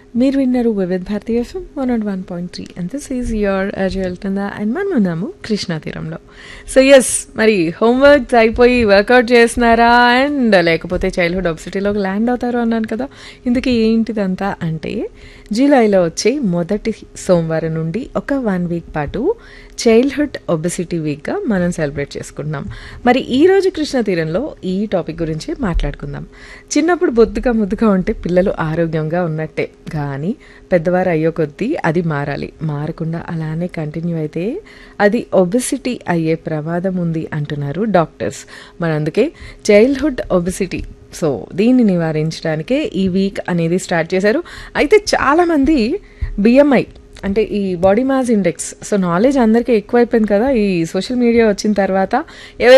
మీరు విన్నారు Vividh Bharati FM one and one point three and this is your వెళ్తుందా and మనం ఉన్నాము కృష్ణా తీరంలో సో ఎస్ మరి హోంవర్క్ అయిపోయి వర్కౌట్ చేస్తున్నారా అండ్ లేకపోతే చైల్డ్హుడ్ ఒబిసిటీలోకి ల్యాండ్ అవుతారు అన్నాను కదా ఇందుకే ఏంటిదంతా అంటే జూలైలో వచ్చే మొదటి సోమవారం నుండి ఒక వన్ వీక్ పాటు చైల్డ్హుడ్ ఒబిసిటీ వీక్గా మనం సెలబ్రేట్ చేసుకుంటున్నాం మరి ఈ రోజు కృష్ణ తీరంలో ఈ టాపిక్ గురించి మాట్లాడుకుందాం చిన్నప్పుడు బొద్దుగా ముద్దుగా ఉంటే పిల్లలు ఆరోగ్యంగా ఉన్నట్టే కానీ పెద్దవారు అయ్యో కొద్దీ అది మారాలి మారకుండా అలానే కంటిన్యూ అయితే అది ఒబిసిటీ అయ్యే ప్రమాదం ఉంది అంటున్నారు డాక్టర్స్ మరి అందుకే చైల్డ్హుడ్ ఒబిసిటీ సో దీన్ని నివారించడానికే ఈ వీక్ అనేది స్టార్ట్ చేశారు అయితే చాలామంది బిఎంఐ అంటే ఈ body mass index so knowledge అందరికీ ఎక్కువైపోయింది కదా ఈ సోషల్ మీడియా వచ్చిన తర్వాత